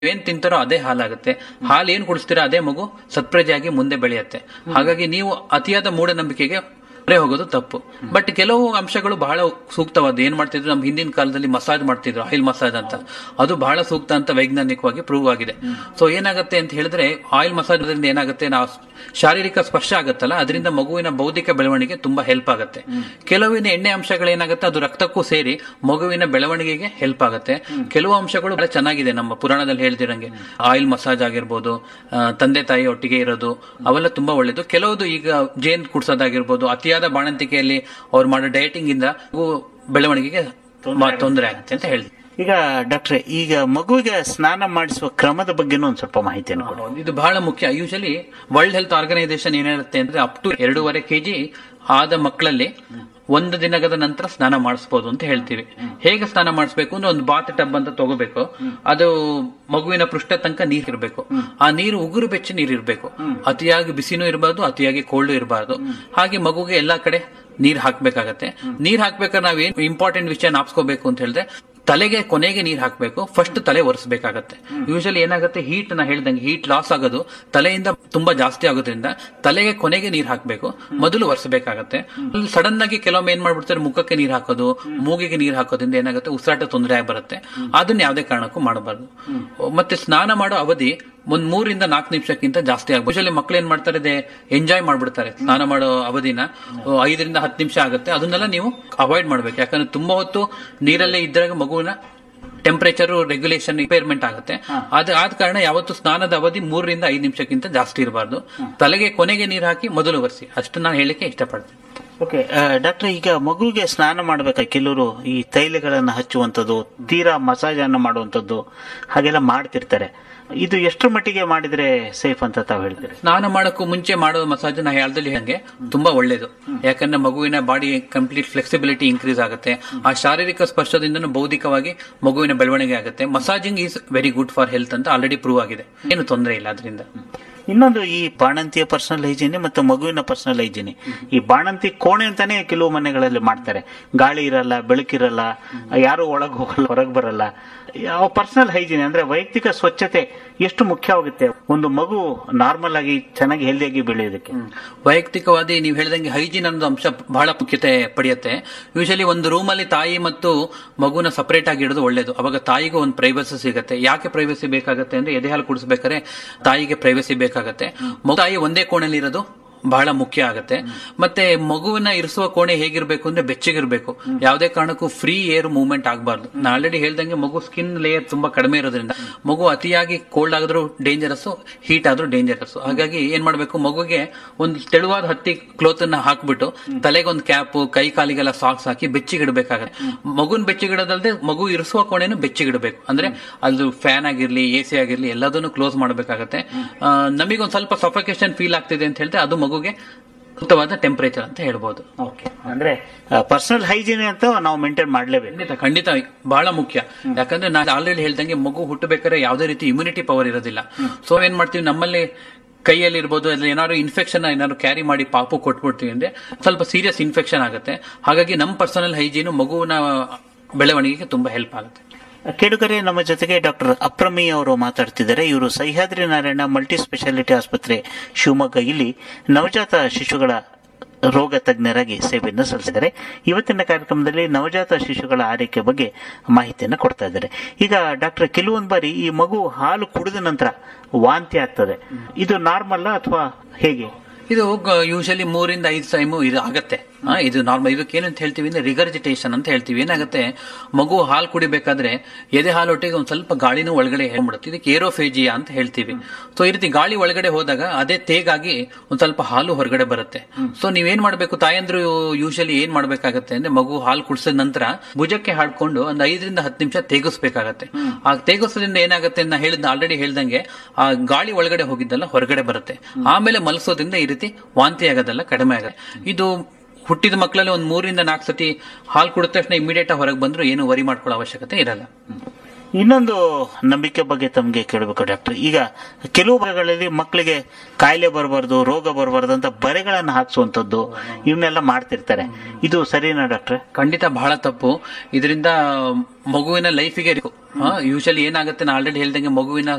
ಏನ್ ತಿಂತಾರೋ ಅದೇ ಹಾಲಾಗುತ್ತೆ ಹಾಲು ಏನ್ ಕುಡಿಸ್ತೀರಾ ಅದೇ ಮಗು ಸತ್ಪ್ರಜೆಯಾಗಿ ಮುಂದೆ ಬೆಳೆಯುತ್ತೆ ಹಾಗಾಗಿ ನೀವು ಅತಿಯಾದ ಮೂಢನಂಬಿಕೆಗೆ ಮೊರೆ ಹೋಗೋದು ತಪ್ಪು ಬಟ್ ಕೆಲವು ಅಂಶಗಳು ಬಹಳ ಸೂಕ್ತವಾದ ಏನ್ ಮಾಡ್ತಿದ್ರು ನಮ್ಮ ಹಿಂದಿನ ಕಾಲದಲ್ಲಿ ಮಸಾಜ್ ಮಾಡ್ತಿದ್ರು ಆಯಿಲ್ ಮಸಾಜ್ ಅಂತ ಅದು ಬಹಳ ಸೂಕ್ತ ಅಂತ ವೈಜ್ಞಾನಿಕವಾಗಿ ಪ್ರೂವ್ ಆಗಿದೆ ಸೊ ಏನಾಗುತ್ತೆ ಅಂತ ಹೇಳಿದ್ರೆ ಆಯಿಲ್ ಮಸಾಜ್ ಏನಾಗುತ್ತೆ ನಾವು ಶಾರೀರಿಕ ಸ್ಪರ್ಶ ಆಗುತ್ತಲ್ಲ ಅದರಿಂದ ಮಗುವಿನ ಬೌದ್ಧಿಕ ಬೆಳವಣಿಗೆ ತುಂಬಾ ಹೆಲ್ಪ್ ಆಗುತ್ತೆ ಕೆಲವಿನ ಎಣ್ಣೆ ಅಂಶಗಳು ಏನಾಗುತ್ತೆ ಅದು ರಕ್ತಕ್ಕೂ ಸೇರಿ ಮಗುವಿನ ಬೆಳವಣಿಗೆಗೆ ಹೆಲ್ಪ್ ಆಗುತ್ತೆ ಕೆಲವು ಅಂಶಗಳು ಬಹಳ ಚೆನ್ನಾಗಿದೆ ನಮ್ಮ ಪುರಾಣದಲ್ಲಿ ಹೇಳ್ತಿರಂಗೆ ಆಯಿಲ್ ಮಸಾಜ್ ಆಗಿರ್ಬೋದು ಆ, ತಂದೆ ತಾಯಿ ಒಟ್ಟಿಗೆ ಇರೋದು ಅವೆಲ್ಲ ತುಂಬಾ ಒಳ್ಳೇದು ಕೆಲವುದು ಈಗ ಜೇನ್ ಕುಡ್ಸೋದಾಗಿರ್ಬೋದು ಅತಿಯಾದ ಬಾಣಂತಿಕೆಯಲ್ಲಿ ಅವ್ರು ಮಾಡೋ ಡಯಟಿಂಗ್ ಇಂದ ಮಗು ಬೆಳವಣಿಗೆಗೆ ತೊಂದರೆ ಆಗುತ್ತೆ ಅಂತ ಹೇಳಿದ್ರು ಈಗ ಡಾಕ್ಟ್ರೆ ಈಗ ಮಗುವಿಗೆ ಸ್ನಾನ ಮಾಡಿಸುವ ಕ್ರಮದ ಬಗ್ಗೆನೂ ಒಂದ್ ಸ್ವಲ್ಪ ಮಾಹಿತಿಯನ್ನು ಕೊಡಿ ಹೌದು, ಇದು ಬಹಳ ಮುಖ್ಯ ಯೂಶಲಿ ವರ್ಲ್ಡ್ ಹೆಲ್ತ್ ಆರ್ಗನೈಸೇಷನ್ ಏನ್ ಹೇಳುತ್ತೆ ಅಂದ್ರೆ ಅಪ್ ಟು ಎರಡೂವರೆ ಕೆಜಿ ಆದ ಮಕ್ಕಳಲ್ಲಿ ಒಂದು ದಿನದ ನಂತರ ಸ್ನಾನ ಮಾಡಿಸಬಹುದು ಅಂತ ಹೇಳ್ತೀವಿ ಹೇಗೆ ಸ್ನಾನ ಮಾಡಿಸ್ಬೇಕು ಅಂದ್ರೆ ಒಂದು ಬಾತ್ ಟಬ್ ಅಂತ ತಗೋಬೇಕು ಅದು ಮಗುವಿನ ಪೃಷ್ಠ ತನಕ ನೀರ್ ಇರಬೇಕು ಆ ನೀರು ಉಗುರು ಬೆಚ್ಚ ನೀರ್ ಇರಬೇಕು ಅತಿಯಾಗಿ ಬಿಸಿನೂ ಇರಬಾರ್ದು ಅತಿಯಾಗಿ ಕೋಲ್ಡು ಇರಬಾರ್ದು ಹಾಗೆ ಮಗುಗೆ ಎಲ್ಲಾ ಕಡೆ ನೀರ್ ಹಾಕ್ಬೇಕಾಗತ್ತೆ ನೀರ್ ಹಾಕ್ಬೇಕಾದ್ರೆ ನಾವೇನ್ ಇಂಪಾರ್ಟೆಂಟ್ ವಿಷಯ ನಾಪ್ಸ್ಕೋಬೇಕು ಅಂತ ಹೇಳಿದ್ರೆ ತಲೆಗೆ ಕೊನೆಗೆ ನೀರ್ ಹಾಕ್ಬೇಕು ಫಸ್ಟ್ ತಲೆ ಒರೆಸ್ಬೇಕಾಗತ್ತೆ ಯೂಶಲಿ ಏನಾಗುತ್ತೆ ಹೀಟ್ ನಾ ಹೇಳ್ದಂಗೆ ಹೀಟ್ ಲಾಸ್ ಆಗೋದು ತಲೆಯಿಂದ ತುಂಬಾ ಜಾಸ್ತಿ ಆಗೋದ್ರಿಂದ ತಲೆಗೆ ಕೊನೆಗೆ ನೀರ್ ಹಾಕ್ಬೇಕು ಮೊದಲು ಒರೆಸಬೇಕಾಗತ್ತೆ ಸಡನ್ ಆಗಿ ಕೆಲವೊಮ್ಮೆ ಏನ್ ಮಾಡ್ಬಿಡ್ತಾರೆ ಮುಖಕ್ಕೆ ನೀರ್ ಹಾಕೋದು ಮೂಗಿಗೆ ನೀರ್ ಹಾಕೋದ್ರಿಂದ ಏನಾಗುತ್ತೆ ಉಸಿರಾಟ ತೊಂದರೆ ಆಗಿ ಬರುತ್ತೆ ಅದನ್ನ ಯಾವುದೇ ಕಾರಣಕ್ಕೂ ಮಾಡಬಾರ್ದು ಮತ್ತೆ ಸ್ನಾನ ಮಾಡೋ ಅವಧಿ ಒಂದ್ ಮೂರಿಂದ ನಾಲ್ಕು ನಿಮಿಷಕ್ಕಿಂತ ಜಾಸ್ತಿ ಆಗ್ಬೋದು ಯೂಶಲಿ ಮಕ್ಳು ಏನ್ ಮಾಡ್ತಾರೆ ಎಂಜಾಯ್ ಮಾಡ್ಬಿಡ್ತಾರೆ ಸ್ನಾನ ಮಾಡೋ ಅವಧಿನ ಅಹ್, ಐದರಿಂದ ಹತ್ತು ನಿಮಿಷ ಆಗುತ್ತೆ ಅದನ್ನೆಲ್ಲ ನೀವು ಅವಾಯ್ಡ್ ಮಾಡ್ಬೇಕು ಯಾಕಂದ್ರೆ ತುಂಬಾ ಹೊತ್ತು ನೀರಲ್ಲೇ ಇದ್ದಾಗ ಮಗುವಿನ ಟೆಂಪರೇಚರ್ ರೆಗ್ಯುಲೇಷನ್ ರಿಪೇರ್ಮೆಂಟ್ ಆಗುತ್ತೆ ಅದ ಆದ ಕಾರಣ ಯಾವತ್ತು ಸ್ನಾನದ ಅವಧಿ ಮೂರರಿಂದ ಐದು ನಿಮಿಷಕ್ಕಿಂತ ಜಾಸ್ತಿ ಇರಬಾರ್ದು ತಲೆಗೆ ಕೊನೆಗೆ ನೀರು ಹಾಕಿ ಮೊದಲು ಒರೆಸಿ ಅಷ್ಟು ನಾನು ಹೇಳಿಕ್ಕೆ ಇಷ್ಟಪಡ್ತೀನಿ ಓಕೆ ಡಾಕ್ಟರ್ ಈಗ ಮಗುವಿಗೆ ಸ್ನಾನ ಮಾಡ್ಬೇಕಾ ಕೆಲವರು ಈ ತೈಲಗಳನ್ನು ಹಚ್ಚುವಂಥದ್ದು ತೀರಾ ಮಸಾಜ್ ಅನ್ನು ಮಾಡುವಂಥದ್ದು ಹಾಗೆಲ್ಲ ಮಾಡ್ತಿರ್ತಾರೆ ಇದು ಎಷ್ಟರ ಮಟ್ಟಿಗೆ ಮಾಡಿದ್ರೆ ಸೇಫ್ ಅಂತ ತಾವು ಹೇಳ್ತೀರಿ ಸ್ನಾನ ಮಾಡಕ್ಕೂ ಮುಂಚೆ ಮಾಡೋ ಮಸಾಜ್ ನಾ ಹೇಳ್ದಲ್ಲಿ ಹಂಗೆ ತುಂಬಾ ಒಳ್ಳೇದು ಯಾಕಂದ್ರೆ ಮಗುವಿನ ಬಾಡಿ ಕಂಪ್ಲೀಟ್ ಫ್ಲೆಕ್ಸಿಬಿಲಿಟಿ ಇನ್ಕ್ರೀಸ್ ಆಗುತ್ತೆ ಆ ಶಾರೀರಿಕ ಸ್ಪರ್ಶದಿಂದನೂ ಬೌದ್ಧಿಕವಾಗಿ ಮಗುವಿನ ಬೆಳವಣಿಗೆ ಆಗುತ್ತೆ massaging is very good for health ಅಂತ ಆಲ್ರೆಡಿ ಪ್ರೂವ್ ಆಗಿದೆ ಏನು ತೊಂದರೆ ಇಲ್ಲ ಅದರಿಂದ ಇನ್ನೊಂದು ಈ ಬಾಣಂತಿಯ ಪರ್ಸನಲ್ ಹೈಜಿನಿ ಮತ್ತು ಮಗುವಿನ ಪರ್ಸನಲ್ ಹೈಜಿನಿ ಈ ಬಾಣಂತಿ ಕೋಣೆ ಅಂತಾನೆ ಕೆಲವು ಮನೆಗಳಲ್ಲಿ ಮಾಡ್ತಾರೆ ಗಾಳಿ ಇರಲ್ಲ ಬೆಳಕಿರಲ್ಲ ಯಾರು ಒಳಗೆ ಹೋಗಲ್ಲ ಹೊರಗೆ ಬರಲ್ಲ ಯಾವ ಪರ್ಸನಲ್ ಹೈಜಿನಿ ಅಂದ್ರೆ ವೈಯಕ್ತಿಕ ಸ್ವಚ್ಛತೆ ಎಷ್ಟು ಮುಖ್ಯವಾಗುತ್ತೆ ಒಂದು ಮಗು ನಾರ್ಮಲ್ ಆಗಿ ಚೆನ್ನಾಗಿ ಹೆಲ್ದಿಯಾಗಿ ಬೆಳೆಯೋದಕ್ಕೆ ವೈಯಕ್ತಿಕವಾಗಿ ನೀವು ಹೇಳಿದಂಗೆ ಹೈಜೀನ್ ಅನ್ನೋದು ಅಂಶ ಬಹಳ ಮುಖ್ಯತೆ ಪಡೆಯುತ್ತೆ ಯೂಶಲಿ ಒಂದು ರೂಮಲ್ಲಿ ತಾಯಿ ಮತ್ತು ಮಗುನ ಸಪರೇಟ್ ಆಗಿ ಇಡೋದು ಒಳ್ಳೇದು ಅವಾಗ ತಾಯಿಗೂ ಒಂದು ಪ್ರೈವಸಿ ಸಿಗುತ್ತೆ ಯಾಕೆ ಪ್ರೈವಸಿ ಬೇಕಾಗುತ್ತೆ ಅಂದ್ರೆ ಎದೆ ಹಾಲು ಕುಡಿಸ್ಬೇಕಾದ್ರೆ ತಾಯಿಗೆ ಪ್ರೈವಸಿ ಬೇಕಾಗುತ್ತೆ ಮಗು ತಾಯಿ ಒಂದೇ ಕೋಣೆಯಲ್ಲಿ ಇರೋದು ಬಹಳ ಮುಖ್ಯ ಆಗುತ್ತೆ ಮತ್ತೆ ಮಗುವಿನ ಇರಿಸುವ ಕೋಣೆ ಹೇಗಿರ್ಬೇಕು ಅಂದ್ರೆ ಬೆಚ್ಚಗಿರ್ಬೇಕು ಯಾವುದೇ ಕಾರಣಕ್ಕೂ ಫ್ರೀ ಏರ್ ಮೂವ್ಮೆಂಟ್ ಆಗಬಾರ್ದು ನಾ ಆಲ್ರೆಡಿ ಹೇಳ್ದಂಗೆ ಮಗು ಸ್ಕಿನ್ ಲೇಯರ್ ತುಂಬಾ ಕಡಿಮೆ ಇರೋದ್ರಿಂದ ಮಗು ಅತಿಯಾಗಿ ಕೋಲ್ಡ್ ಆದ್ರೂ ಡೇಂಜರಸ್ ಹೀಟ್ ಆದ್ರೂ ಡೇಂಜರಸ್ ಹಾಗಾಗಿ ಏನ್ ಮಾಡ್ಬೇಕು ಮಗುಗೆ ಒಂದು ತೆಳುವಾದ ಹತ್ತಿ ಕ್ಲೋತ್ ಅನ್ನ ಹಾಕ್ಬಿಟ್ಟು ತಲೆಗೆ ಒಂದು ಕ್ಯಾಪ್ ಕೈ ಕಾಲಿಗೆಲ್ಲ ಸಾಕ್ಸ್ ಹಾಕಿ ಬೆಚ್ಚಿಗಿಡಬೇಕಾಗುತ್ತೆ ಮಗುನ್ ಬೆಚ್ಚಿಗಿಡೋದಲ್ದೆ ಮಗು ಇರಿಸುವ ಕೋಣೆನು ಬೆಚ್ಚಿಗಿಡಬೇಕು ಅಂದ್ರೆ ಅದು ಫ್ಯಾನ್ ಆಗಿರ್ಲಿ ಎ ಸಿ ಆಗಿರ್ಲಿ ಎಲ್ಲದನ್ನು ಕ್ಲೋಸ್ ಮಾಡಬೇಕಾಗತ್ತೆ ನಮಗೊಂದು ಸ್ವಲ್ಪ ಸಫಿಕೇಶನ್ ಫೀಲ್ ಆಗ್ತಿದೆ ಅಂತ ಹೇಳಿದ್ರೆ ಅದು ಮಗುಗೆ ಸೂಕ್ತವಾದ ಟೆಂಪರೇಚರ್ ಅಂತ ಹೇಳ್ಬೋದು ಅಂದ್ರೆ ಪರ್ಸನಲ್ ಹೈಜಿನಿ ಅಂತ ನಾವು ಮೇಂಟೈನ್ ಮಾಡ್ಲೇಬೇಕು ಖಂಡಿತ ಖಂಡಿತ ಬಹಳ ಮುಖ್ಯ ಯಾಕಂದ್ರೆ ನಾನು ಆಲ್ರೆಡಿ ಹೇಳ್ದಂಗೆ ಮಗು ಹುಟ್ಟಬೇಕಾದ್ರೆ ಯಾವುದೇ ರೀತಿ ಇಮ್ಯುನಿಟಿ ಪವರ್ ಇರೋದಿಲ್ಲ ಸೊ ಏನ್ ಮಾಡ್ತೀವಿ ನಮ್ಮಲ್ಲಿ ಕೈಯಲ್ಲಿ ಇರ್ಬೋದು ಅದ್ರಲ್ಲಿ ಏನಾದ್ರು ಇನ್ಫೆಕ್ಷನ್ ಏನಾದ್ರು ಕ್ಯಾರಿ ಮಾಡಿ ಪಾಪು ಕೊಟ್ಬಿಡ್ತೀವಿ ಅಂದ್ರೆ ಸ್ವಲ್ಪ ಸೀರಿಯಸ್ ಇನ್ಫೆಕ್ಷನ್ ಆಗುತ್ತೆ ಹಾಗಾಗಿ ನಮ್ಮ ಪರ್ಸನಲ್ ಹೈಜೀನು ಮಗುವಿನ ಬೆಳವಣಿಗೆಗೆ ತುಂಬಾ ಹೆಲ್ಪ್ ಆಗುತ್ತೆ ಕೇಳುಗರೆ ನಮ್ಮ ಜೊತೆಗೆ ಡಾಕ್ಟರ್ ಅಪ್ರಮಿ ಅವರು ಮಾತಾಡ್ತಿದ್ದಾರೆ ಇವರು ಸಹ್ಯಾದ್ರಿ ನಾರಾಯಣ ಮಲ್ಟಿ ಸ್ಪೆಷಾಲಿಟಿ ಆಸ್ಪತ್ರೆ ಶಿವಮೊಗ್ಗ ಇಲ್ಲಿ ನವಜಾತ ಶಿಶುಗಳ ರೋಗ ತಜ್ಞರಾಗಿ ಸೇವೆಯನ್ನು ಸಲ್ಲಿಸಿದ್ದಾರೆ ಇವತ್ತಿನ ಕಾರ್ಯಕ್ರಮದಲ್ಲಿ ನವಜಾತ ಶಿಶುಗಳ ಆರೈಕೆ ಬಗ್ಗೆ ಮಾಹಿತಿಯನ್ನು ಕೊಡ್ತಾ ಇದ್ದಾರೆ ಈಗ ಡಾಕ್ಟರ್ ಕೆಲವೊಂದು ಬಾರಿ ಈ ಮಗು ಹಾಲು ಕುಡಿದ ನಂತರ ವಾಂತಿ ಆಗ್ತದೆ ಇದು ನಾರ್ಮಲ್ ಅಥವಾ ಹೇಗೆ ಇದು ಯೂಶಲಿ ಮೂರಿಂದ ಐದು ಟೈಮು ಇದು ಆಗತ್ತೆ ಆ, ಇದು ನಾರ್ಮಲ್ ಇದಕ್ಕೆ ಏನಂತ ಹೇಳ್ತೀವಿ ಅಂದ್ರೆ ರಿಗರ್ಜಿಟೇಷನ್ ಅಂತ ಹೇಳ್ತೀವಿ ಏನಾಗುತ್ತೆ ಮಗು ಹಾಲು ಕುಡಿಬೇಕಾದ್ರೆ ಎದೆ ಹಾಲೊಟ್ಟಿಗೆ ಒಂದ್ ಸ್ವಲ್ಪ ಗಾಳಿನೂ ಒಳಗಡೆ ಹೇಳ್ಬಿಡುತ್ತೆ ಇದಕ್ಕೆ ಏರೋಫೇಜಿಯಾ ಅಂತ ಹೇಳ್ತೀವಿ ಸೊ ಈ ರೀತಿ ಗಾಳಿ ಒಳಗಡೆ ಹೋದಾಗ ಅದೇ ತೇಗಾಗಿ ಒಂದ್ ಸ್ವಲ್ಪ ಹಾಲು ಹೊರಗಡೆ ಬರುತ್ತೆ ಸೊ ನೀವೇನ್ ಮಾಡ್ಬೇಕು ತಾಯಂದ್ರು ಯೂಶಲಿ ಏನ್ ಮಾಡ್ಬೇಕಾಗತ್ತೆ ಅಂದ್ರೆ ಮಗು ಹಾಲು ಕುಡಿಸಿದ ನಂತರ ಭುಜಕ್ಕೆ ಹಾಡ್ಕೊಂಡು ಒಂದ್ ಐದರಿಂದ ಹತ್ತು ನಿಮಿಷ ತೇಗಿಸ್ಬೇಕಾಗತ್ತೆ ಆ ತೇಗಿಸೋದ್ರಿಂದ ಏನಾಗುತ್ತೆ ನಾ ಹೇಳಿದ ಆಲ್ರೆಡಿ ಹೇಳ್ದಂಗೆ ಆ ಗಾಳಿ ಒಳಗಡೆ ಹೋಗಿದ್ದಲ್ಲ ಹೊರಗಡೆ ಬರುತ್ತೆ ಆಮೇಲೆ ಮಲಸೋದ್ರಿಂದ ಈ ರೀತಿ ವಾಂತಿ ಆಗೋದೆಲ್ಲ ಕಡಿಮೆ ಆಗುತ್ತೆ ಇದು ಹುಟ್ಟಿದ ಮಕ್ಕಳಲ್ಲಿ ಒಂದ್ ಮೂರಿಂದ ನಾಲ್ಕು ಸತಿ ಹಾಲು ಕುಡಿದ ತಕ್ಷಣ ಇಮಿಡಿಯೇಟ್ ಹೊರಗೆ ಬಂದ್ರು ಏನು ವರಿ ಮಾಡ್ಕೊಳ್ಳೋ ಅವಶ್ಯಕತೆ ಇರಲ್ಲ ಇನ್ನೊಂದು ನಂಬಿಕೆ ಬಗ್ಗೆ ತಮಗೆ ಕೇಳಬೇಕು ಡಾಕ್ಟರ್ ಈಗ ಕೆಲವು ಭಾಗಗಳಲ್ಲಿ ಮಕ್ಕಳಿಗೆ ಕಾಯಿಲೆ ಬರಬಾರ್ದು ರೋಗ ಬರಬಾರ್ದು ಅಂತ ಬರೆಗಳನ್ನು ಹಾಕ್ಸುವಂಥದ್ದು ಇವನ್ನೆಲ್ಲ ಮಾಡ್ತಿರ್ತಾರೆ ಇದು ಸರಿನಾ ಡಾಕ್ಟ್ರೆ ಖಂಡಿತ ಬಹಳ ತಪ್ಪು ಇದರಿಂದ ಮಗುವಿನ ಲೈಫಿಗೆ ಯೂಶಲಿ ಏನಾಗುತ್ತೆ ನಾನು ಆಲ್ರೆಡಿ ಹೇಳ್ದಂಗೆ ಮಗುವಿನ